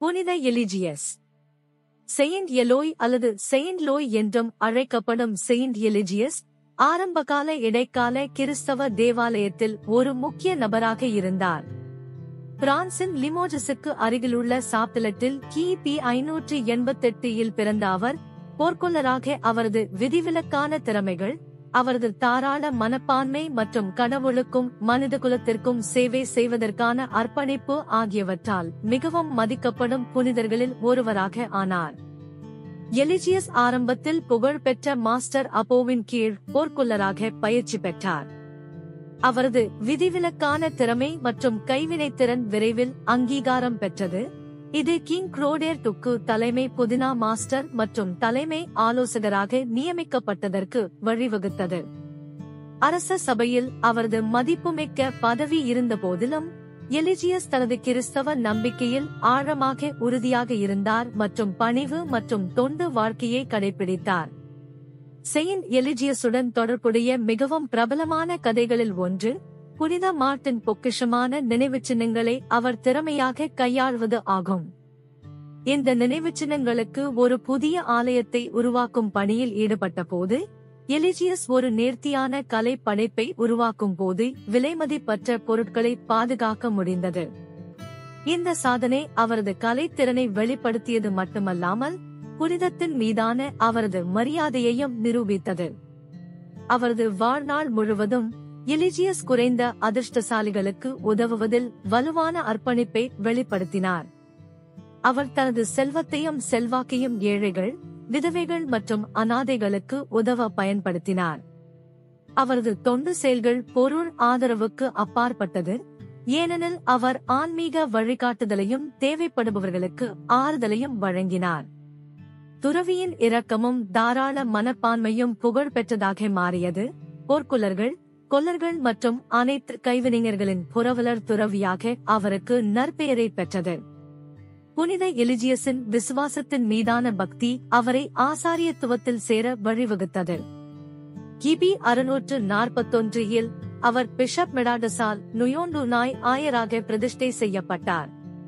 புனித எலிஜியஸ் செயின்ட் எலோய் அல்லது செயின்ட் லோய் என்றும் அழைக்கப்படும் செயின்ட் எலிஜியஸ் ஆரம்பகால இடைக்கால கிறிஸ்தவ தேவாலயத்தில் ஒரு முக்கிய நபராக இருந்தார் பிரான்சின் லிமோஜஸுக்கு அருகிலுள்ள சாப்பிலட்டில் கிபி ஐநூற்றி எண்பத்தெட்டில் பிறந்த அவர் போர்க்கொள்ளராக அவரது விதிவிலக்கான திறமைகள் அவரது தாராள மனப்பான்மை மற்றும் கடவுளுக்கும் மனிதகுலத்திற்கும் சேவை செய்வதற்கான அர்ப்பணிப்பு ஆகியவற்றால் மிகவும் மதிக்கப்படும் புனிதர்களில் ஒருவராக ஆனார் எலிஜியஸ் ஆரம்பத்தில் புகழ்பெற்ற மாஸ்டர் அப்போவின் கீழ் போர்க்குள்ளராக பயிற்சி பெற்றார் அவரது விதிவிலக்கான திறமை மற்றும் கைவினைத்திறன் விரைவில் அங்கீகாரம் பெற்றது இது கிங் குரோடேர் டுக்கு தலைமை புதினா மாஸ்டர் மற்றும் தலைமை ஆலோசகராக நியமிக்கப்பட்டதற்கு வழிவகுத்தது அரச சபையில் அவரது மதிப்புமிக்க பதவி இருந்த போதிலும் எலிஜியஸ் தனது கிறிஸ்தவ நம்பிக்கையில் ஆழமாக உறுதியாக இருந்தார் மற்றும் பணிவு மற்றும் தொண்டு வாழ்க்கையை கடைபிடித்தார் செயின்ட் எலிஜியஸுடன் தொடர்புடைய மிகவும் பிரபலமான கதைகளில் ஒன்று புனித மார்ட்டின் பொக்கிஷமான நினைவுச் சின்னங்களை அவர் திறமையாக கையாள்வது ஆகும் இந்த நினைவுச் சின்னங்களுக்கு ஒரு புதிய ஆலயத்தை உருவாக்கும் பணியில் ஈடுபட்ட போது எலிஜியஸ் ஒரு நேர்த்தியான கலை படைப்பை உருவாக்கும் போது விலைமதிப்பற்ற பொருட்களை பாதுகாக்க முடிந்தது இந்த சாதனை அவரது கலைத்திறனை வெளிப்படுத்தியது மட்டுமல்லாமல் புனிதத்தின் மீதான அவரது மரியாதையையும் நிரூபித்தது அவரது வாழ்நாள் முழுவதும் எலிஜியஸ் குறைந்த அதிர்ஷ்டசாலிகளுக்கு உதவுவதில் வலுவான அர்ப்பணிப்பை வெளிப்படுத்தினார் அவர் தனது செல்வத்தையும் செல்வாக்கையும் ஏழைகள் விதவைகள் மற்றும் அனாதைகளுக்கு உதவ பயன்படுத்தினார் அவரது தொண்டு செயல்கள் பொருள் ஆதரவுக்கு அப்பாற்பட்டது ஏனெனில் அவர் ஆன்மீக வழிகாட்டுதலையும் தேவைப்படுபவர்களுக்கு ஆறுதலையும் வழங்கினார் துறவியின் இரக்கமும் தாராள மனப்பான்மையும் புகழ் பெற்றதாக மாறியது போர்க்குலர்கள் கொல்லர்கள் மற்றும் அனைத்து கைவினைஞர்களின் புரவலர் துறவியாக அவருக்கு நற்பெயரை பெற்றது புனித எலிஜியஸின் விசுவாசத்தின் மீதான பக்தி அவரை ஆசாரியத்துவத்தில் சேர வழிவகுத்தது கிபி அறுநூற்று நாற்பத்தொன்று இல் அவர் பிஷப் மெடாடஸால் நுயோண்டு நாய் ஆயராக பிரதிஷ்டை செய்யப்பட்டார்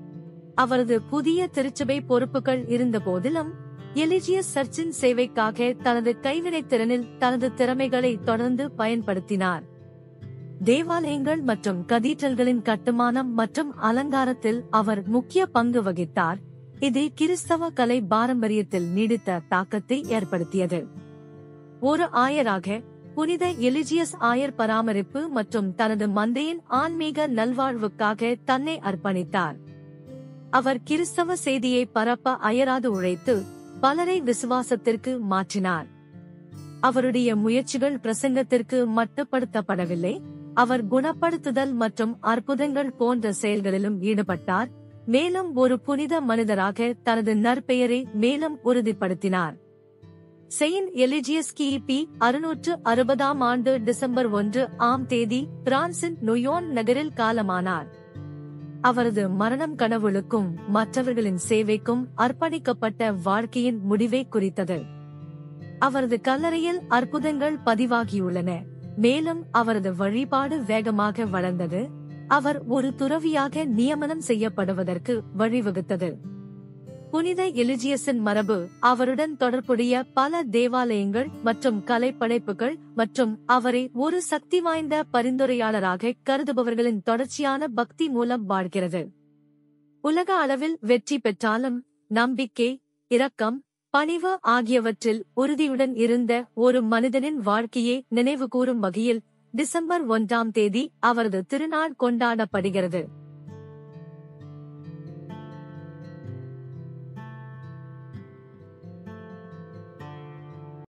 அவரது புதிய திருச்சபை பொறுப்புகள் இருந்த போதிலும் எலிஜியஸ் சர்ச்சின் சேவைக்காக தனது கைவினைத் திறனில் தனது திறமைகளை தொடர்ந்து பயன்படுத்தினார் தேவாலயங்கள் மற்றும் கதீட்ரல்களின் கட்டுமானம் மற்றும் அலங்காரத்தில் அவர் முக்கிய பங்கு வகித்தார் இது கிறிஸ்தவ கலை பாரம்பரியத்தில் நீடித்த தாக்கத்தை ஏற்படுத்தியது ஒரு ஆயராக புனித எலிஜியஸ் ஆயர் பராமரிப்பு மற்றும் தனது மந்தையின் ஆன்மீக நல்வாழ்வுக்காக தன்னை அர்ப்பணித்தார் அவர் கிறிஸ்தவ செய்தியை பரப்ப அயராது உழைத்து பலரை விசுவாசத்திற்கு மாற்றினார் அவருடைய முயற்சிகள் பிரசங்கத்திற்கு மட்டுப்படுத்தப்படவில்லை அவர் குணப்படுத்துதல் மற்றும் அற்புதங்கள் போன்ற செயல்களிலும் ஈடுபட்டார் மேலும் ஒரு புனித மனிதராக தனது நற்பெயரை மேலும் உறுதிப்படுத்தினார் செயின்ட் எலிஜியஸ் கிபி அறுநூற்று அறுபதாம் ஆண்டு டிசம்பர் ஒன்று ஆம் தேதி பிரான்சின் நொயோன் நகரில் காலமானார் அவரது மரணம் கடவுளுக்கும் மற்றவர்களின் சேவைக்கும் அர்ப்பணிக்கப்பட்ட வாழ்க்கையின் முடிவை குறித்தது அவரது கல்லறையில் அற்புதங்கள் பதிவாகியுள்ளன மேலும் அவரது வழிபாடு வேகமாக வளர்ந்தது அவர் ஒரு துறவியாக நியமனம் செய்யப்படுவதற்கு வழிவகுத்தது புனித எலிஜியஸின் மரபு அவருடன் தொடர்புடைய பல தேவாலயங்கள் மற்றும் கலைப்படைப்புகள் மற்றும் அவரை ஒரு சக்தி வாய்ந்த பரிந்துரையாளராக கருதுபவர்களின் தொடர்ச்சியான பக்தி மூலம் வாழ்கிறது உலக அளவில் வெற்றி பெற்றாலும் நம்பிக்கை இரக்கம் பணிவு ஆகியவற்றில் உறுதியுடன் இருந்த ஒரு மனிதனின் வாழ்க்கையை நினைவுகூரும் வகையில் டிசம்பர் ஒன்றாம் தேதி அவரது திருநாள் கொண்டாடப்படுகிறது